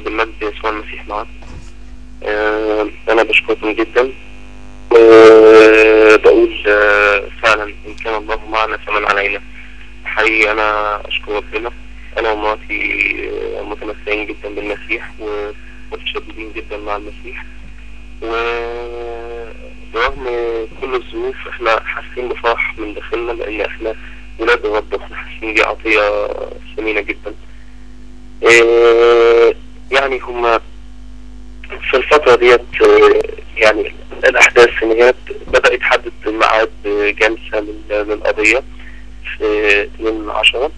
بالمجد يسوع المسيح معكم آه، أنا بشكركم جدا وبقول آه، فعلا إن كان الله معنا فمن علينا حقيقي أنا أشكر ربنا أنا ومراتي آه، متمسكين جدا بالمسيح ومتشددين جدا مع المسيح ورغم كل الظروف احنا حاسين بفرح من داخلنا لأن احنا ولاد الرب واحنا حاسين دي عطية ثمينة جدا آه، يعني هما في الفترة ديت آه، يعني الأحداث إن هي بدأت تحدد ميعاد جلسة لل- للقضية في 2 10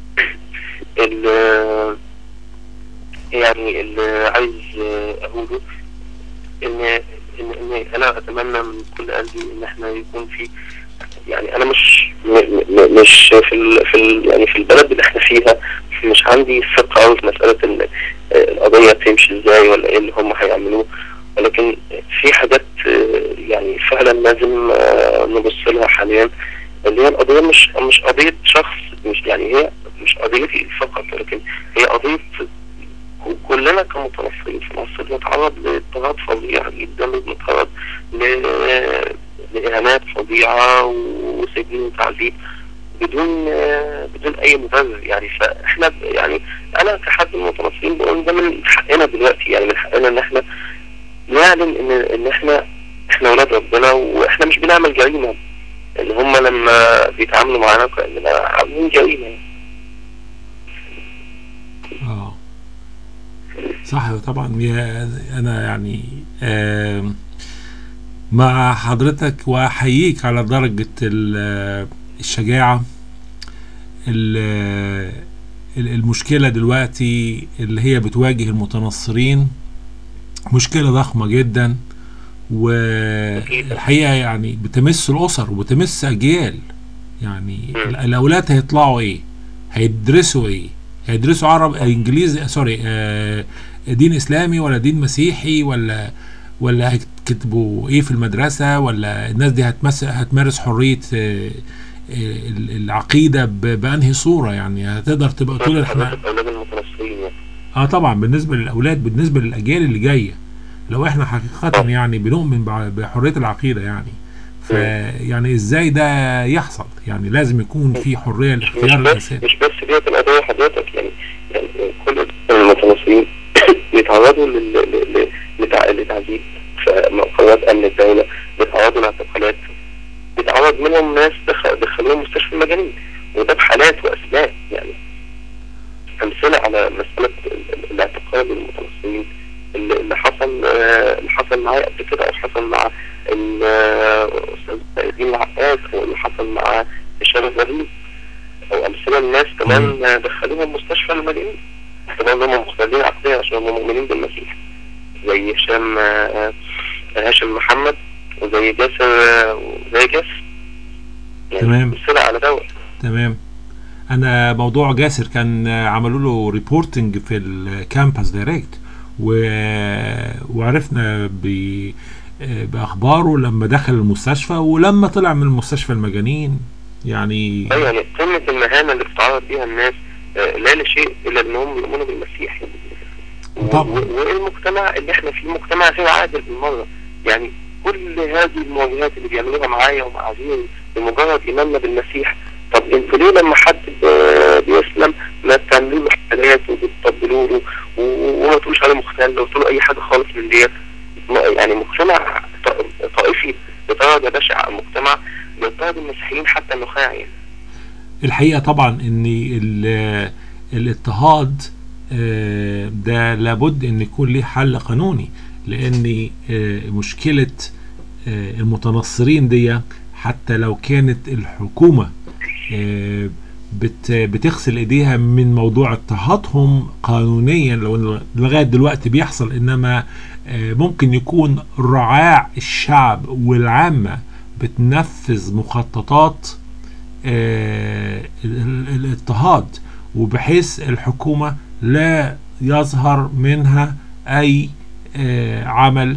ال- يعني اللي عايز آه، أقوله إن إن إن أنا أتمنى من كل قلبي إن إحنا يكون في يعني أنا مش م- م- مش في ال في ال يعني في البلد اللي إحنا فيها مش عندي ثقة أوي في مسألة إن آه، القضية تمشي إزاي ولا إيه اللي هم هيعملوه ولكن في حاجات آه، يعني فعلا لازم آه، نبص لها حاليا اللي هي القضية مش مش قضية شخص مش يعني هي مش قضيتي فقط ولكن هي قضية كلنا كمتنصرين في مصر بنتعرض لاضطهاد فظيع جدا وبنتعرض ل- لإهانات فظيعة وسجن وتعذيب بدون آه، بدون أي مبرر يعني فإحنا ب- يعني أنا كحد من المتنصرين بقول ده من حقنا دلوقتي يعني من حقنا إن إحنا نعلن إن إن إحنا إحنا ولاد ربنا وإحنا مش بنعمل جريمة إن هم لما بيتعاملوا معانا كأننا عاملين جريمة يعني. اه صح طبعا يا انا يعني آم، مع حضرتك واحييك على درجة ال- الشجاعة ال- ال- المشكلة دلوقتي اللي هي بتواجه المتنصرين مشكلة ضخمة جدا والحقيقة يعني بتمس الأسر وبتمس أجيال يعني ال- الأولاد هيطلعوا إيه هيدرسوا إيه هيدرسوا عرب انجليزي سوري آه، دين اسلامي ولا دين مسيحي ولا ولا هيكتبوا ايه في المدرسه ولا الناس دي هتمس هتمارس حريه آه، آه، ال- العقيده ب- بانهي صوره يعني هتقدر تبقى تقول احنا حضرتك أولاد المتنصرين يعني. اه طبعا بالنسبه للاولاد بالنسبه للاجيال اللي جايه لو احنا حقيقه يعني بنؤمن بع- بحريه العقيده يعني فيعني ازاي ده يحصل يعني لازم يكون في حريه مش الاختيار بس الانسان مش بس ديت القضية حضرتك يعني يعني كل المتنصرين بيتعرضوا لل- ل- ل- لتع- لتعذيب في مقرات أمن الدولة بيتعرضوا لاعتقالات بيتعرض منهم ناس دخل- دخلوهم مستشفى المجانين وده بحالات وأسماء يعني أمثلة على مسألة ال- ال- الاعتقال للمتنصرين اللي اللي حصل آه، اللي حصل معايا قبل كده أو حصل مع الأستاذ الدين العقاد أو اللي حصل مع هشام الزهير او امثله الناس كمان دخلوهم مستشفى المجانين اعتبار انهم مختلين عقليا عشان هم مؤمنين بالمسيح زي هشام آه، هاشم محمد وزي جاسر آه، وزي جاسر يعني تمام. امثله على دوت تمام انا موضوع جاسر كان عملوا له ريبورتنج في الكامبس دايركت و... وعرفنا ب... باخباره لما دخل المستشفى ولما طلع من المستشفى المجانين يعني ايوه يعني قمه المهانه اللي بتتعرض فيها الناس آه، لا لشيء الا انهم يؤمنوا بالمسيح و- طبعا. و- والمجتمع اللي احنا فيه مجتمع غير عادل بالمره يعني كل هذه المواجهات اللي بيعملوها معايا ومع غيري بمجرد ايماننا بالمسيح طب انتوا ليه لما حد ب- بيسلم ما بتعملوا له حفلات وبتطبلوا له و- وما تقولوش عليه مختل ولا تقولوا اي حاجه خالص من ديت ما- يعني مجتمع ط- طائفي بدرجه بشعه المجتمع بيضطهد المسيحيين حتى النخاع يعني الحقيقه طبعا ان ال- الاضطهاد آه، ده لابد ان يكون ليه حل قانوني لان آه، مشكله آه، المتنصرين دي حتى لو كانت الحكومه آه، بت بتغسل ايديها من موضوع اضطهادهم قانونيا لو إن لغايه دلوقتي بيحصل انما آه، ممكن يكون رعاع الشعب والعامه بتنفذ مخططات آه، ال- ال- الاضطهاد وبحيث الحكومة لا يظهر منها أي آه، عمل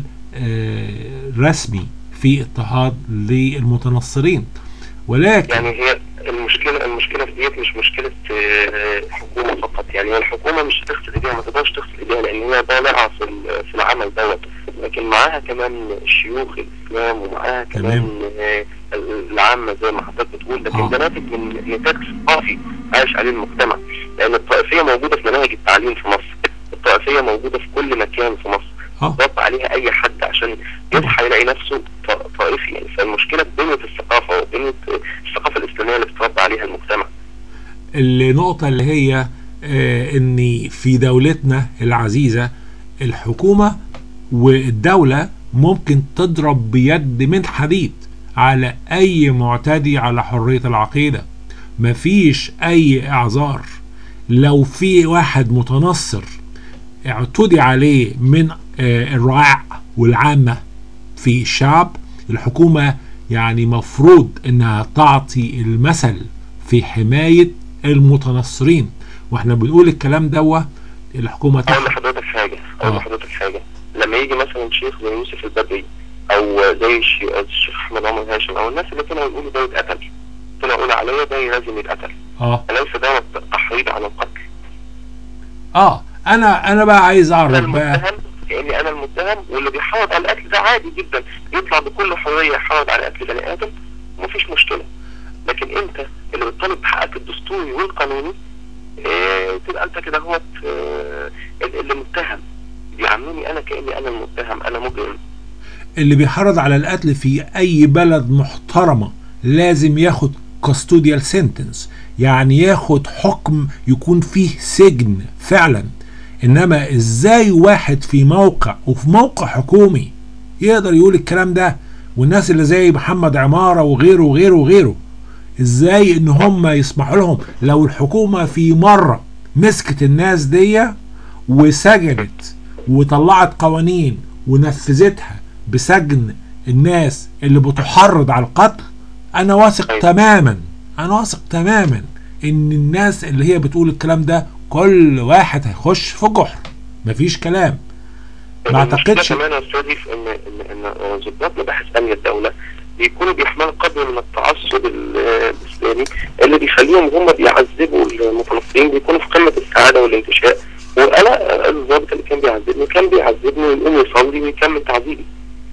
آه، رسمي في اضطهاد للمتنصرين ولكن يعني هي المشكله المشكله في ديت مش مشكله آه، حكومه فقط يعني هي الحكومه مش هتغسل ايديها ما تقدرش تغسل ايديها لان هي ضالعه في ال- في العمل دوت لكن معاها كمان شيوخ الاسلام ومعاها كمان آه، العامه زي ما حضرتك بتقول لكن آه. ده ناتج من نتاج ثقافي عايش عليه المجتمع لان الطائفيه موجوده في مناهج التعليم في مصر الطائفيه موجوده في كل مكان في مصر اه ضغط عليها اي حد عشان يصحى يلاقي نفسه ط- طائفي يعني فالمشكله في بنيه الثقافه وبنيه الثقافه الاسلاميه اللي بتربى عليها المجتمع النقطة اللي هي آه، ان في دولتنا العزيزة الحكومة والدولة ممكن تضرب بيد من حديد على اي معتدي على حرية العقيدة مفيش اي اعذار لو في واحد متنصر اعتدي عليه من آه، الرعاع والعامة في الشعب الحكومة يعني مفروض انها تعطي المثل في حماية المتنصرين واحنا بنقول الكلام دوا الحكومة اقول تحت لحضرتك حاجه اقول آه. لحضرتك حاجه لما يجي مثلا شيخ زي يوسف البدري او زي الش- الشيخ احمد عمر هاشم او الناس اللي طلعوا يقولوا ده يتقتل طلعوا يقولوا عليا ده لازم يتقتل اه أليس ده تحريض على القتل اه انا انا بقى عايز انا اعرف بقى المتهم كاني انا المتهم واللي بيحاول على القتل ده عادي جدا يطلع بكل حريه يحاول على قتل بني ادم ومفيش مشكله لكن انت اللي بتطالب بحقك الدستوري والقانوني إيه تبقى انت كده هو اللي متهم بيعاملوني انا كاني انا المتهم انا مجرم اللي بيحرض على القتل في اي بلد محترمة لازم ياخد كاستوديال سنتنس يعني ياخد حكم يكون فيه سجن فعلا انما ازاي واحد في موقع وفي موقع حكومي يقدر يقول الكلام ده والناس اللي زي محمد عمارة وغيره وغيره وغيره ازاي ان هم يسمحوا لهم لو الحكومة في مرة مسكت الناس دي وسجنت وطلعت قوانين ونفذتها بسجن الناس اللي بتحرض على القتل انا واثق أيوة. تماما انا واثق تماما ان الناس اللي هي بتقول الكلام ده كل واحد هيخش في جحر مفيش كلام ما المشكلة اعتقدش كمان يا استاذي في ان ان ان ضباط مباحث امن الدوله بيكونوا بيحملوا قدر من التعصب ال- الاسلامي اللي بيخليهم هم بيعذبوا المتنصرين بيكونوا في قمه السعاده والانتشاء وانا الضابط اللي كان بيعذبني كان بيعذبني ويقوم يصلي ويكمل تعذيبي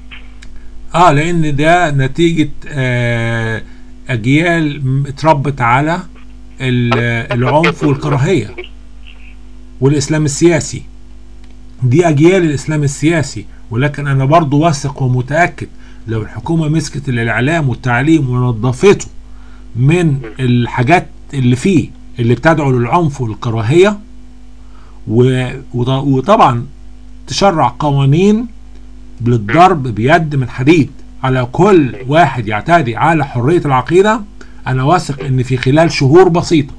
اه لان ده نتيجة آه اجيال م- اتربت على ال- العنف والكراهية والاسلام السياسي دي اجيال الاسلام السياسي ولكن انا برضو واثق ومتاكد لو الحكومه مسكت الاعلام والتعليم ونظفته من الحاجات اللي فيه اللي بتدعو للعنف والكراهيه و- وط- وطبعا تشرع قوانين للضرب بيد من حديد على كل واحد يعتدي على حريه العقيده انا واثق ان في خلال شهور بسيطه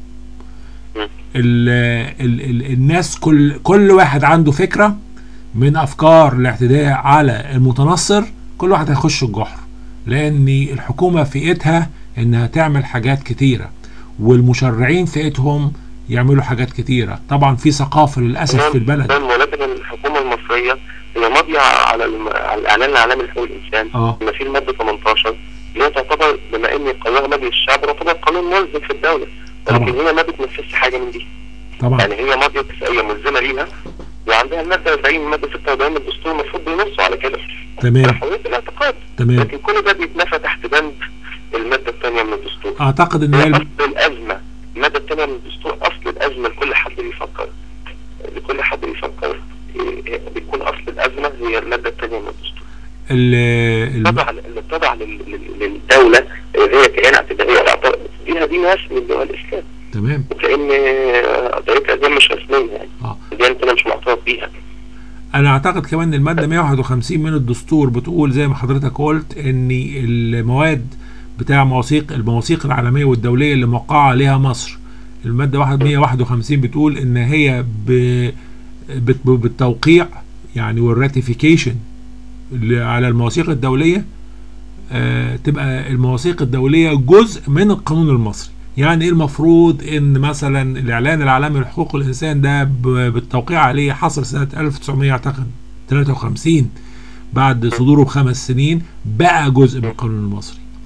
ال ال ال الناس كل كل واحد عنده فكره من افكار الاعتداء على المتنصر كل واحد هيخش الجحر لان الحكومه في ايدها انها تعمل حاجات كتيره والمشرعين في ايدهم يعملوا حاجات كتيره طبعا في ثقافه للاسف في البلد تمام ولكن الحكومه المصريه هي ماضيه على الم... على الاعلان العالمي لحقوق الانسان اه بما فيه الماده 18 اللي هي تعتبر بما ان قررها مجلس الشعب تعتبر قانون ملزم في الدوله ولكن طبعا هي ما بتنفذش حاجه من دي طبعا يعني هي ماضيه اتفاقيه ملزمه ليها وعندها الماده 40 الماده 46 من الدستور المفروض بينصوا على كده تمام حريه الاعتقاد تمام لكن كل ده بيتنفى تحت بند الماده الثانيه من الدستور اعتقد ان هي هي الم- اصل الازمه الماده الثانيه من الدستور اصل الازمه لكل حد بيفكر لكل حد بيفكر إيه، بيكون اصل الازمه هي الماده الثانيه من الدستور ال- الم- تضع اللي تضع لل- لل- للدوله اللي هي كيان اعتباريه تعتبر فيها دي ناس من دول الاسلام تمام وكان طريقه اديان مش رسميه يعني اه ديانتنا مش معترف بيها انا اعتقد كمان ان الماده 151 من الدستور بتقول زي ما حضرتك قلت ان المواد بتاع مواثيق المواثيق العالميه والدوليه اللي موقعه عليها مصر الماده 151 بتقول ان هي ب بت- بالتوقيع يعني والراتيفيكيشن على المواثيق الدوليه آه، تبقى المواثيق الدوليه جزء من القانون المصري يعني ايه المفروض ان مثلا الاعلان العالمي لحقوق الانسان ده ب- بالتوقيع عليه حصل سنه 1900 اعتقد 53 بعد صدوره بخمس سنين بقى جزء من القانون المصري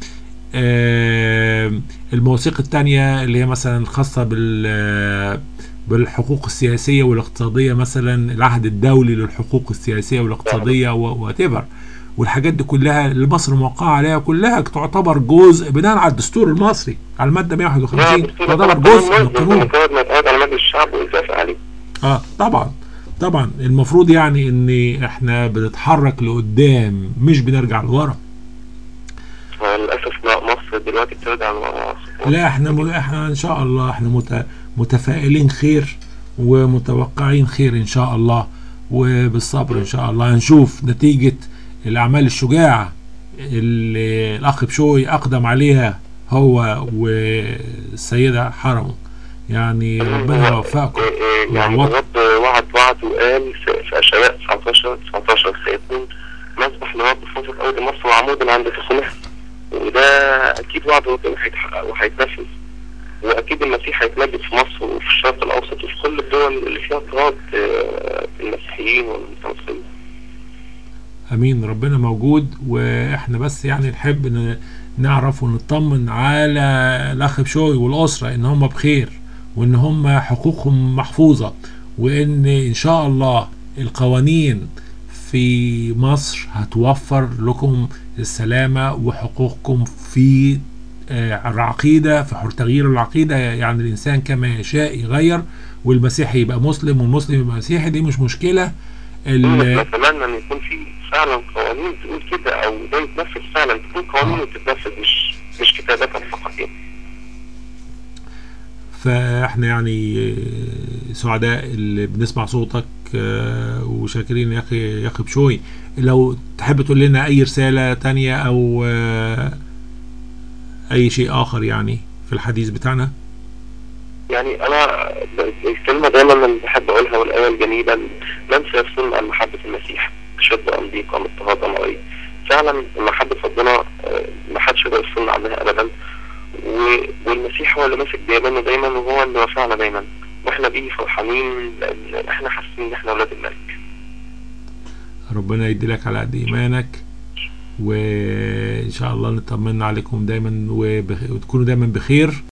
آه، المواثيق التانية اللي هي مثلا الخاصة بال بالحقوق السياسية والاقتصادية مثلا العهد الدولي للحقوق السياسية والاقتصادية وات والحاجات دي كلها اللي مصر موقعة عليها كلها تعتبر جزء بناء على الدستور المصري على المادة 151 تعتبر جزء من القانون مجرد ما يتقعد على مجلس الشعب ويتوافق عليه اه طبعا طبعا المفروض يعني ان احنا بنتحرك لقدام مش بنرجع لورا للاسف لا مصر دلوقتي بترجع لورا لا احنا م... احنا ان شاء الله احنا مت... متفائلين خير ومتوقعين خير ان شاء الله وبالصبر ان شاء الله هنشوف نتيجة الاعمال الشجاعة اللي الاخ بشوي اقدم عليها هو والسيدة حرمه يعني ربنا يوفقكم يعني الرب وعد وعد وقال في, في اشعياء 19 19 سيكون مسبح لرب في وسط ارض مصر وعمود عند فخمها وده اكيد وعد ربنا هيتحقق وهيتنفذ واكيد المسيح هيتمجد في مصر وفي الشرق الاوسط وفي كل الدول اللي فيها اضطهاد المسيحيين والمتنصرين امين ربنا موجود واحنا بس يعني نحب نعرف ونطمن على الاخ بشوي والاسره ان هم بخير وان هم حقوقهم محفوظه وان ان شاء الله القوانين في مصر هتوفر لكم السلامه وحقوقكم في العقيده في حر تغيير العقيده يعني الانسان كما يشاء يغير والمسيحي يبقى مسلم والمسلم يبقى مسيحي دي مش مشكله نتمنى ان يكون في فعلا قوانين تقول كده او ده يتنفذ فعلا تكون قوانين وتتنفذ مش مش كتابات فقط يعني فاحنا يعني سعداء اللي بنسمع صوتك وشاكرين يا اخي يا اخي بشوي لو تحب تقول لنا اي رساله تانية او اي شيء اخر يعني في الحديث بتاعنا يعني انا الكلمه دايما اللي بحب اقولها والايه الجميله من سيفصلنا عن محبه المسيح شد ام ضيق ام اضطهاد ام غير فعلا محبه ربنا ما حدش يقدر يفصلنا عنها ابدا والمسيح هو اللي ماسك بيمنا دايما وهو اللي رفعنا دايما واحنا بيه فرحانين لان احنا حاسين ان احنا اولاد الملك ربنا يدي لك على قد ايمانك وان شاء الله نطمن عليكم دايما وتكونوا دايما بخير